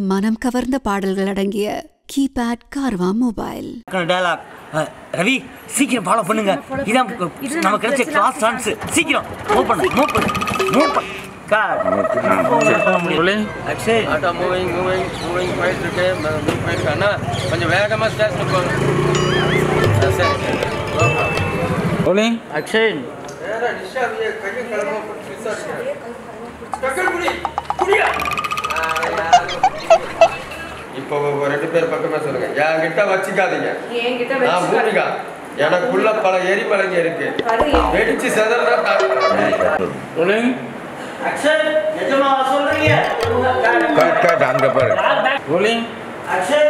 மனம் கவர்ந்த பாடல்கள் அடங்கிய கீபேட் கார்வா மொபைல் டயலாக் ரவி சீக்கிரம் ஃபாலோ பண்ணுங்க இதான் நமக்கு கிடைச்ச கிளாஸ் சான்ஸ் சீக்கிரம் மூவ் பண்ணு மூவ் பண்ணு மூவ் பண்ணு Akshay auto moving moving moving போயிட்டு இருக்கு மூவ் போயிட்டு அண்ணா கொஞ்சம் வேகமாக ஸ்டேஷனுக்கு போகணும் ஆ, சரி சரி ரோலிங் அக்ஷய் இப்போ ரெண்டு பேர் பக்கமா சொல்லுங்க என்கிட்ட வச்சுக்காதீங்க என்கிட்ட நான் வச்சுக்காதீங்க. பூமிகா எனக்குள்ள பல எரிமலைங்க இருக்கு அது வெடிச்சு செதறதா ரோலிங் அக்ஷய் நிஜமா சொல்றீங்க கட் கட் அங்க பாரு ரோலிங் அக்ஷய்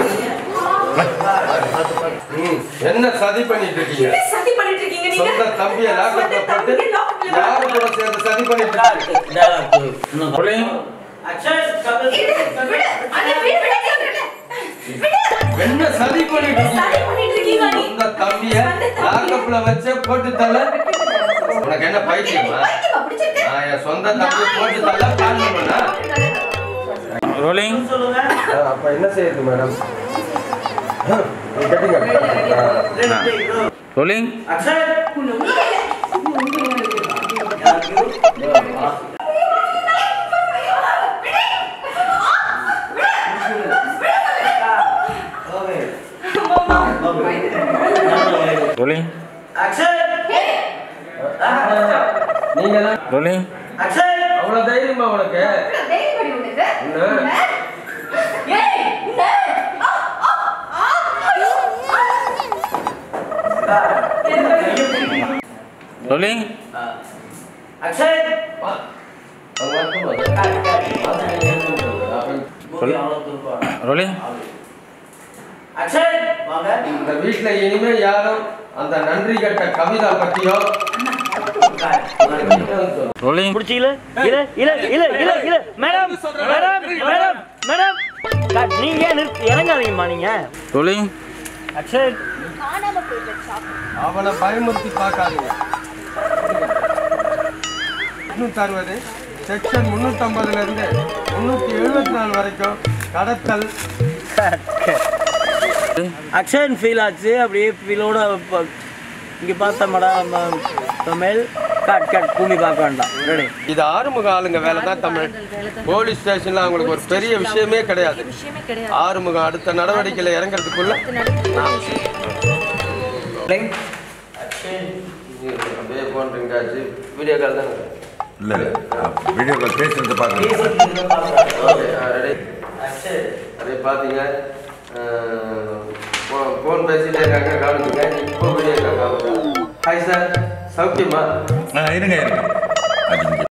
ம், என்ன சதி பண்ணிட்டு இருக்கீங்க என்ன சதி பண்ணிட்டு இருக்கீங்க நீங்க சொந்த தம்பியை லாக்கப்ல சொந்த போட்டு தம்பியை lockupல போட்டு- யாரு கூட சேர்ந்து சதி பண்ணிட்டு இருக்கீங்க டயலாக் ரோலிங் அக்ஷய் விடு, விடு. அண்ணா, விடு, விடு, விடு, விடு. என்ன சதி பண்ணிட்டு என்ன சதி பண்ணிட்டு இருக்கீங்க இருக்கீங்க நீ? சொந்த தம்பிய லாக்கப்ல வச்சு போட்டு தள்ள உனக்கு என்ன பைத்தியமா பைத்தியமா பிடிச்சிருக்கு? நான் என் சொந்த தம்பியை போட்டு தள்ள பிளான் பண்ணுவேனா ரோலிங் சொல்லுங்க ஆ, அப்ப என்ன செய்யுது மேடம் கேட்டீங்க ரோலிங் அக்ஷய் உன்னை உள்ள வைக்க. ரோலிங் அக்ஷய் நீங்க தான் ரோலிங் அக்ஷய் அவ்வளவு தைரியமா உனக்கு தைரியம் பண்ணி விடுங்க. என்ன? ஏய், உன்னை. ஆ, ஆ, ஆ, ஐயோ. ரோலிங் அக்ஷய் ரோலிங் அக்ஷய் வாங்க இந்த வீட்டுல இனிமே யாரும் அந்த நன்றி கட்ட கவிதா பத்தியோ ரோலிங் புடிச்சீங்களா இல்ல இல்ல இல்ல இல்ல இல்ல madam madam madam madam cut, நீங்க ஏன் நிறுத்தி இறங்காதீங்கம்மா நீங்க ரோலிங் அக்ஷய் அவனை பயமுறுத்தி பார்க்காதீங்க முன்னூத்தி அறுபது செக்ஷன் முன்னூத்தி ஐம்பதுல இருந்து முன்னூத்தி எழுபத்தி நாலு வரைக்கும் கடத்தல் அக்ஷயன் ஃபீல் ஆச்சு அப்படியே ஃபீலோட இங்க பார்த்த மேடம் தமிழ் கட் கட் பூமி பார்க்க வேண்டாம் ரெடி இது ஆறுமுக ஆளுங்க வேலை தான் தமிழ் போலீஸ் ஸ்டேஷன்ல அவங்களுக்கு ஒரு பெரிய விஷயமே கிடையாது ஆறுமுகம் அடுத்த நடவடிக்கையில இறங்குறதுக்குள்ள அப்படியே போன்றீங்க வீடியோ கால் தானே இல்ல வீடியோ கால் பேசுறது பாக்குறேன் அதே பார்த்தீங்க ஃபோன் பேசிட்டே இருக்காங்க கவனிச்சுங்க இப்போ வீடியோ கால் காமிங்க ஹாய் சார் சௌக்கியமா இருங்க இருங்க அது இங்க